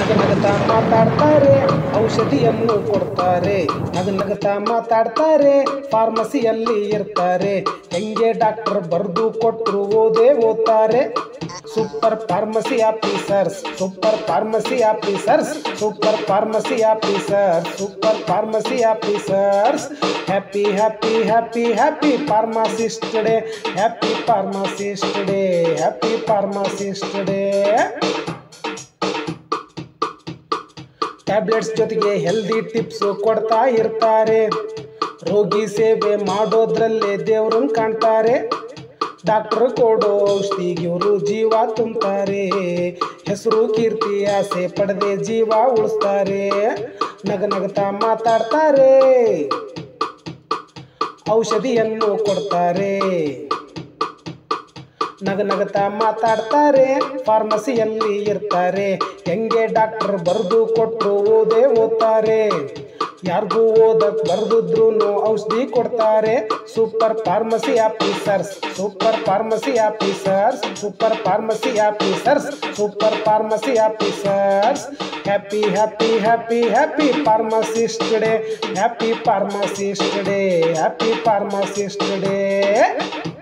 ನಗನಗತಾ ಮಾತಾಡ್ತಾರೆ ಔಷಧಿಯನ್ನು ಕೊಡ್ತಾರೆ ನಗನಗತಾ ಮಾತಾಡ್ತಾರೆ ಫಾರ್ಮಸಿಯಲ್ಲಿ ಇರ್ತಾರೆ ಹೆಂಗೆ ಡಾಕ್ಟರ್ ಬರೆದು ಕೊಟ್ಟರು ಓದೇ ಓದ್ತಾರೆ super pharmacy officers super pharmacy officers super pharmacy officers super pharmacy officers happy happy happy happy pharmacist day happy pharmacist day happy pharmacist day tablets ಜೊತೆಗೆ ಹೆಲ್ದಿ ಟಿಪ್ಸ್ ಕೊಡ್ತಾ ಇರ್ತಾರೆ ರೋಗಿ ಸೇವೆ ಮಾಡೋದ್ರಲ್ಲೇ ದೇವ್ರನ್ನ ಕಾಣ್ತಾರೆ ಡಾಕ್ಟರ್ ಕೊಡೋ ಔಷಧಿಗೆ ಇವರು ಜೀವ ತುಂಬ್ತಾರೆ ಹೆಸರು ಕೀರ್ತಿ ಆಸೆ ಪಡೆದೆ ಜೀವ ಉಳಿಸ್ತಾರೆ ನಗ ನಗತಾ ಮಾತಾಡ್ತಾರೆ ಔಷಧಿಯನ್ನು ಕೊಡ್ತಾರೆ ನಗ ನಗತಾ ಮಾತಾಡ್ತಾರೆ ಫಾರ್ಮಸಿಯಲ್ಲಿ ಇರ್ತಾರೆ ಹೆಂಗೆ ಡಾಕ್ಟರ್ ಬರೆದು ಕೊಟ್ಟರು ಓದೇ ಓದ್ತಾರೆ ಯಾರಿಗೂ ಓದಕ್ ಬರ್ದಿದ್ರು ಔಷಧಿ ಕೊಡ್ತಾರೆ super pharmacy officers super pharmacy officers super pharmacy officers super pharmacy officers happy happy happy happy pharmacist day happy pharmacist day happy pharmacist day